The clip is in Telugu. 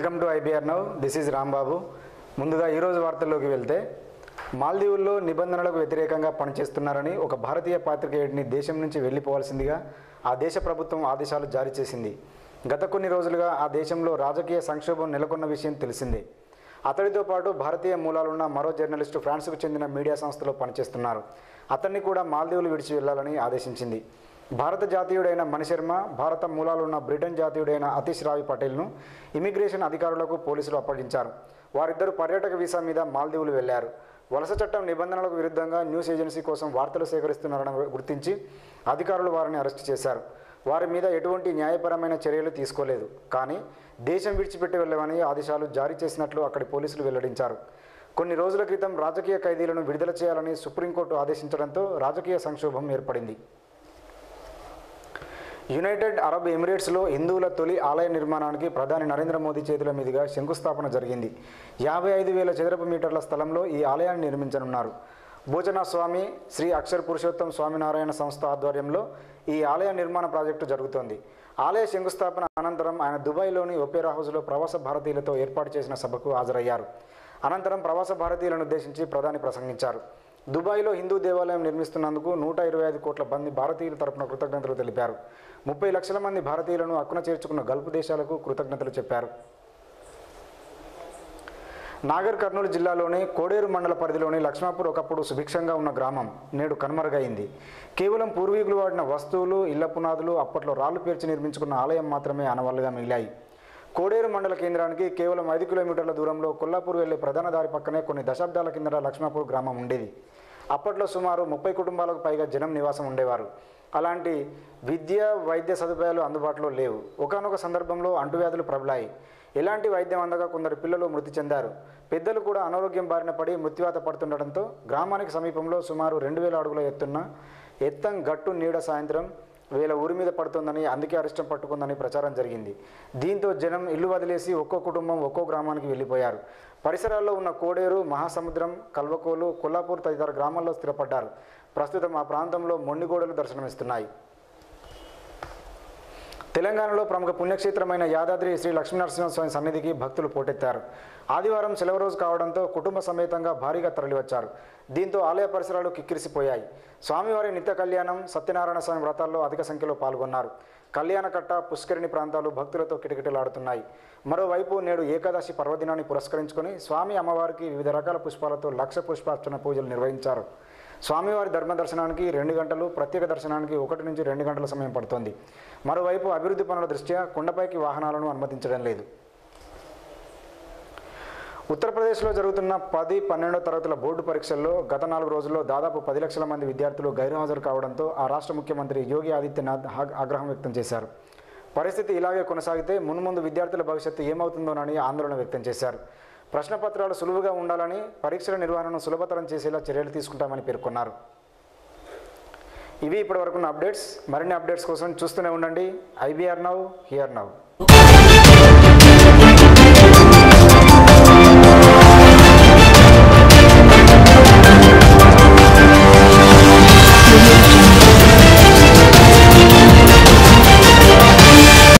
welcome to IBR now this is Rambabu ముందుగా ఈరోజు వార్తల్లోకి వెళ్తే మాల్దీవుల్లో నిబంధనలకు వ్యతిరేకంగా పనిచేస్తున్నారని ఒక భారతీయ పాత్రికేయుడిని దేశం నుంచి వెళ్ళిపోవాల్సిందిగా ఆ దేశ ప్రభుత్వం ఆదేశాలు జారీ చేసింది గత కొన్ని రోజులుగా ఆ దేశంలో రాజకీయ సంక్షోభం నెలకొన్న విషయం తెలిసిందే అతడితో పాటు భారతీయ మూలాలున్న మరో జర్నలిస్టు ఫ్రాన్స్కు చెందిన మీడియా సంస్థలో పనిచేస్తున్నారు అతన్ని కూడా మాల్దీవులు విడిచి వెళ్లాలని ఆదేశించింది భారత జాతీయుడైన మణిశర్మ భారత మూలాలున్న బ్రిటన్ జాతీయుడైన అతీష్ రావి పటేల్ను ఇమిగ్రేషన్ అధికారులకు పోలీసులు అప్పగించారు వారిద్దరు పర్యాటక వీసా మీద మాల్దీవులు వెళ్లారు వలస చట్టం నిబంధనలకు విరుద్ధంగా న్యూస్ ఏజెన్సీ కోసం వార్తలు సేకరిస్తున్నారని గుర్తించి అధికారులు వారిని అరెస్టు చేశారు వారి మీద ఎటువంటి న్యాయపరమైన చర్యలు తీసుకోలేదు కానీ దేశం విడిచిపెట్టి వెళ్ళమని ఆదేశాలు జారీ చేసినట్లు అక్కడి పోలీసులు వెల్లడించారు కొన్ని రోజుల క్రితం రాజకీయ ఖైదీలను విడుదల చేయాలని సుప్రీంకోర్టు ఆదేశించడంతో రాజకీయ సంక్షోభం ఏర్పడింది యునైటెడ్ అరబ్ ఎమిరేట్స్లో హిందువుల తొలి ఆలయ నిర్మాణానికి ప్రధాని నరేంద్ర మోదీ చేతుల మీదుగా శంకుస్థాపన జరిగింది యాభై ఐదు వేల చదరపు మీటర్ల స్థలంలో ఈ ఆలయాన్ని నిర్మించనున్నారు భోజన స్వామి శ్రీ అక్షర్ పురుషోత్తం స్వామినారాయణ సంస్థ ఆధ్వర్యంలో ఈ ఆలయ నిర్మాణ ప్రాజెక్టు జరుగుతోంది ఆలయ శంకుస్థాపన అనంతరం ఆయన దుబాయ్లోని ఒపేరా హౌస్లో ప్రవాస భారతీయులతో ఏర్పాటు చేసిన సభకు హాజరయ్యారు అనంతరం ప్రవాస భారతీయులను ఉద్దేశించి ప్రధాని ప్రసంగించారు దుబాయ్లో హిందూ దేవాలయం నిర్మిస్తున్నందుకు నూట ఇరవై ఐదు కోట్ల మంది భారతీయుల తరపున కృతజ్ఞతలు తెలిపారు ముప్పై లక్షల మంది భారతీయులను అక్కున చేర్చుకున్న గల్ఫ్ దేశాలకు కృతజ్ఞతలు చెప్పారు నాగర్ కర్నూలు జిల్లాలోని కోడేరు మండల పరిధిలోని లక్ష్మాపూర్ ఒకప్పుడు సుభిక్షంగా ఉన్న గ్రామం నేడు కనుమరుగైంది కేవలం పూర్వీకులు వాడిన వస్తువులు ఇళ్ల పునాదులు అప్పట్లో రాళ్లు పేర్చి నిర్మించుకున్న ఆలయం మాత్రమే అనవల్లుగా మిగిలాయి కోడేరు మండల కేంద్రానికి కేవలం ఐదు కిలోమీటర్ల దూరంలో కొల్లాపూర్ వెళ్లే ప్రధాన దారి పక్కనే కొన్ని దశాబ్దాల కిందట లక్ష్మాపూర్ గ్రామం ఉండేది అప్పట్లో సుమారు ముప్పై కుటుంబాలకు పైగా జనం నివాసం ఉండేవారు అలాంటి విద్య వైద్య సదుపాయాలు అందుబాటులో లేవు ఒకానొక సందర్భంలో అంటువ్యాధులు ప్రబలాయి ఎలాంటి వైద్యం అందగా కొందరు పిల్లలు మృతి చెందారు పెద్దలు కూడా అనారోగ్యం బారిన పడి మృత్యువాత పడుతుండటంతో గ్రామానికి సమీపంలో సుమారు రెండు వేల అడుగుల ఎత్తున్న ఎత్తం గట్టు నీడ సాయంత్రం వేల ఊరి మీద పడుతుందని అందుకే అరిష్టం పట్టుకుందని ప్రచారం జరిగింది దీంతో జనం ఇల్లు వదిలేసి ఒక్కో కుటుంబం ఒక్కో గ్రామానికి వెళ్ళిపోయారు పరిసరాల్లో ఉన్న కోడేరు మహాసముద్రం కల్వకోలు కొల్లాపూర్ తదితర గ్రామాల్లో స్థిరపడ్డారు ప్రస్తుతం ఆ ప్రాంతంలో మొండిగోడలు దర్శనమిస్తున్నాయి తెలంగాణలో ప్రముఖ పుణ్యక్షేత్రమైన యాదాద్రి శ్రీ లక్ష్మీనరసింహస్వామి సన్నిధికి భక్తులు పోటెత్తారు ఆదివారం సెలవు రోజు కావడంతో కుటుంబ సమేతంగా భారీగా తరలివచ్చారు దీంతో ఆలయ పరిసరాలు కిక్కిరిసిపోయాయి స్వామివారి నిత్య కళ్యాణం సత్యనారాయణ స్వామి వ్రతాల్లో అధిక సంఖ్యలో పాల్గొన్నారు కళ్యాణకట్ట పుష్కరిణి ప్రాంతాలు భక్తులతో కిటకిటలాడుతున్నాయి మరోవైపు నేడు ఏకాదశి పర్వదినాన్ని పురస్కరించుకొని స్వామి అమ్మవారికి వివిధ రకాల పుష్పాలతో లక్ష పుష్పార్చన పూజలు నిర్వహించారు స్వామివారి ధర్మ దర్శనానికి రెండు గంటలు ప్రత్యేక దర్శనానికి ఒకటి నుంచి రెండు గంటల సమయం పడుతోంది మరోవైపు అభివృద్ధి పనుల దృష్ట్యా కొండపైకి వాహనాలను అనుమతించడం లేదు ఉత్తరప్రదేశ్లో జరుగుతున్న పది పన్నెండో తరగతుల బోర్డు పరీక్షల్లో గత నాలుగు రోజుల్లో దాదాపు పది లక్షల మంది విద్యార్థులు గైర్హాజరు కావడంతో ఆ రాష్ట్ర ముఖ్యమంత్రి యోగి ఆదిత్యనాథ్ ఆగ్- ఆగ్రహం వ్యక్తం చేశారు పరిస్థితి ఇలాగే కొనసాగితే మున్ముందు విద్యార్థుల భవిష్యత్తు ఏమవుతుందోనని ఆందోళన వ్యక్తం చేశారు ప్రశ్నపత్రాలు సులువుగా ఉండాలని పరీక్షల నిర్వహణను సులభతరం చేసేలా చర్యలు తీసుకుంటామని పేర్కొన్నారు ఇవి ఇప్పటివరకున్న అప్డేట్స్ మరిన్ని అప్డేట్స్ కోసం చూస్తూనే ఉండండి ఐబీఆర్ నౌ హియర్ నౌ